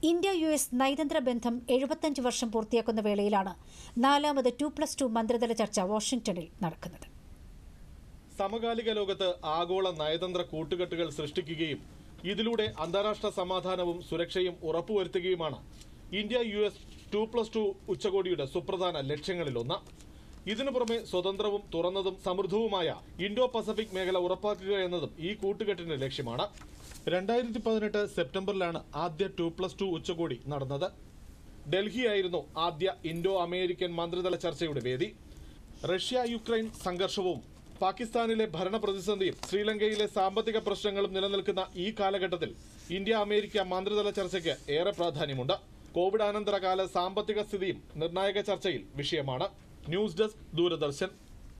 India U S നയതന്ത്ര ബന്ധം എഴുപത്തഞ്ച് വർഷം പൂർത്തിയാക്കുന്ന വേളയിലാണ് നാലാമത് ടു പ്ലസ് ടു മന്ത്രിതല ചർച്ച വാഷിംഗ്ടണിൽ നടക്കുന്നത് സമകാലിക ലോകത്ത് ആഗോള നയതന്ത്ര കൂട്ടുകെട്ടുകൾ സൃഷ്ടിക്കുകയും ഇതിലൂടെ അന്താരാഷ്ട്ര സമാധാനവും സുരക്ഷയും ഉറപ്പുവരുത്തുകയുമാണ് India U S two plus two ഉച്ചകോടിയുടെ സുപ്രധാന ലക്ഷ്യങ്ങളിലൊന്ന് ഇതിനു പുറമെ സ്വതന്ത്രവും തുറന്നതും സമൃദ്ധവുമായ ഇൻഡോ പസഫിക് മേഖല ഉറപ്പാക്കുക എന്നതും ഈ കൂട്ടുകെട്ടിന്റെ ലക്ഷ്യമാണ് രണ്ടായിരത്തി പതിനെട്ട് സെപ്റ്റംബറിലാണ് ആദ്യ ടു പ്ലസ് ടു ഉച്ചകോടി നടന്നത് ഡൽഹിയായിരുന്നു ആദ്യ ഇൻഡോ അമേരിക്കൻ മന്ത്രിതല ചർച്ചയുടെ വേദി റഷ്യ യുക്രൈൻ സംഘർഷവും പാകിസ്ഥാനിലെ ഭരണ പ്രതിസന്ധിയും ശ്രീലങ്കയിലെ സാമ്പത്തിക പ്രശ്നങ്ങളും നിലനിൽക്കുന്ന ഈ കാലഘട്ടത്തിൽ ഇന്ത്യ അമേരിക്ക മന്ത്രിതല ചർച്ചയ്ക്ക് ഏറെ പ്രാധാന്യമുണ്ട് കോവിഡ് അനന്തരകാല സാമ്പത്തിക സ്ഥിതിയും നിർണായക ചർച്ചയിൽ വിഷയമാണ് ന്യൂസ് ഡെസ്ക് ദൂരദർശൻ